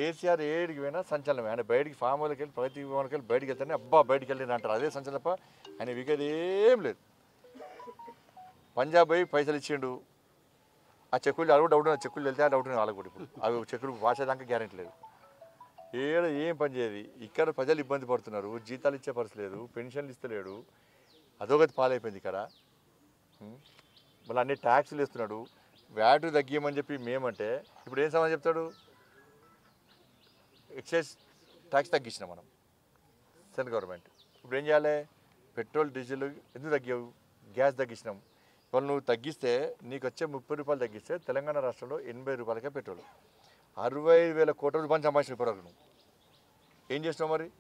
కేసీఆర్ ఏడికి పోయినా సంచలనమే ఆయన బయటికి ఫామ్ హౌస్కి వెళ్ళి ప్రగతి భవన్కి వెళ్ళి బయటికి వెళ్తానే అబ్బా బయటికి వెళ్ళిన అంటారు అదే సంచలనం తప్ప ఆయన విగేది ఏం లేదు పంజాబ్ పోయి పైసలు ఇచ్చిండు ఆ చెక్కులు అడుగు డౌట్ ఉన్న చెక్కులు వెళ్తే ఆ డౌట్ వాళ్ళకి కూడా ఇప్పుడు అవి చెక్కులు వాసేదాకా గ్యారెంటీ లేదు ఏడ ఏం పని చేయదు ఇక్కడ ప్రజలు ఇబ్బంది పడుతున్నారు జీతాలు ఇచ్చే పరిస్థితి లేదు పెన్షన్లు ఇస్తలేడు అదోగతి పాలైపోయింది ఇక్కడ ఉం? మళ్ళీ అన్ని ట్యాక్సులు ఇస్తున్నాడు వ్యాట్ తగ్గియమని చెప్పి మేమంటే ఇప్పుడు ఏం సమాధానం చెప్తాడు ఎక్సైజ్ ట్యాక్స్ తగ్గించినాం మనం సెంట్రల్ గవర్నమెంట్ ఇప్పుడు ఏం చేయాలి పెట్రోల్ డీజిల్ ఎందుకు తగ్గావు గ్యాస్ తగ్గించినాం ఇవాళ నువ్వు తగ్గిస్తే నీకు వచ్చే ముప్పై రూపాయలు తగ్గిస్తే తెలంగాణ రాష్ట్రంలో ఎనభై రూపాయలకే పెట్రోల్ అరవై ఐదు వేల కోట్ల రూపాయలు సంపాదించిన ఇప్పటివరకు నువ్వు ఏం చేసినావు మరి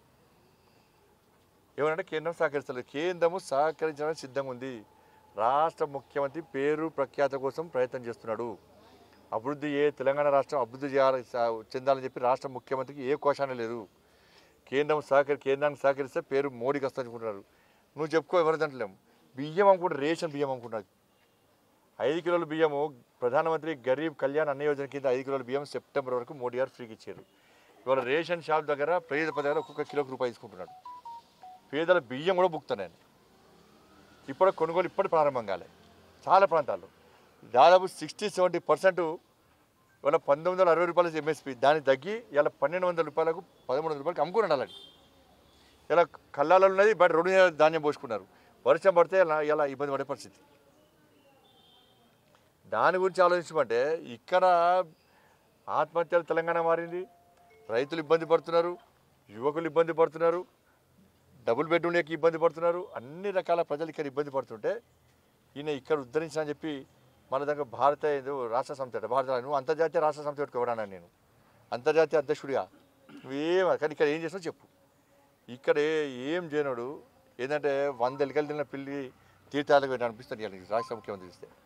ఏమనంటే కేంద్రం సహకరిస్తలేదు కేంద్రము సహకరించడానికి సిద్ధంగా ఉంది రాష్ట్ర ముఖ్యమంత్రి పేరు ప్రఖ్యాత కోసం ప్రయత్నం చేస్తున్నాడు అభివృద్ధి ఏ తెలంగాణ రాష్ట్రం అభివృద్ధి చేయాలి సా- చెందాలని చెప్పి రాష్ట్ర ముఖ్యమంత్రికి ఏ కోశానే లేదు కేంద్రం సహకరి కేంద్రానికి సహకరిస్తే పేరు మోడీకి వస్తుంది అనుకుంటున్నారు నువ్వు చెప్పుకో ఎవరిదంటలేము బియ్యం అమ్ముకుంటే రేషన్ బియ్యం అమ్ముకుంటున్నారు ఐదు కిలోల బియ్యము ప్రధానమంత్రి గరీబ్ కళ్యాణ్ అన్న యోజన కింద ఐదు కిలోల బియ్యం సెప్టెంబర్ వరకు మోడీ గారు ఫ్రీకి ఇచ్చారు ఇవాళ రేషన్ షాప్ దగ్గర పేద దగ్గర ఒక్కొక్క కిలోకి రూపాయి తీసుకుంటున్నాడు పేదల బియ్యం కూడా బుక్తున్నాను ఇప్పుడు కొనుగోలు ఇప్పుడు ప్రారంభం కాలే చాలా ప్రాంతాల్లో దాదాపు సిక్స్టీ సెవెంటీ పర్సెంట్ ఇవాళ పంతొమ్మిది వందల అరవై రూపాయలు ఎంఎస్పి దానికి తగ్గి ఇలా పన్నెండు వందల రూపాయలకు పదమూడు వందల రూపాయలకు అమ్ముకుని ఉండాలని ఇలా కళ్ళాలలో ఉన్నది బట్ రెండు నెలల ధాన్యం పోసుకున్నారు వర్షం పడితే ఇలా ఇలా ఇబ్బంది పడే పరిస్థితి దాని గురించి ఆలోచించమంటే ఇక్కడ ఆత్మహత్యలు తెలంగాణ మారింది రైతులు ఇబ్బంది పడుతున్నారు యువకులు ఇబ్బంది పడుతున్నారు డబుల్ బెడ్రూమ్ లేక ఇబ్బంది పడుతున్నారు అన్ని రకాల ప్రజలు ఇక్కడ ఇబ్బంది పడుతుంటే ఈయన ఇక్కడ ఉద్ధరించిన అని చెప్పి మన దగ్గర భారత ఏదో రాష్ట్ర సంస్థ అట, భారత నువ్వు అంతర్జాతీయ రాష్ట్ర సంస్థ పెట్టుకోవడాను నేను అంతర్జాతీయ అధ్యక్షుడిగా నువ్వేం కానీ ఇక్కడ ఏం చేసినావు చెప్పు ఇక్కడ ఏ- ఏం చేయనోడు ఏంటంటే వంద ఎలికలు తిన్న పిల్లి తీర్థాలకు అనిపిస్తుంది ఇవాళ రాష్ట్ర ముఖ్యమంత్రి ఇస్తే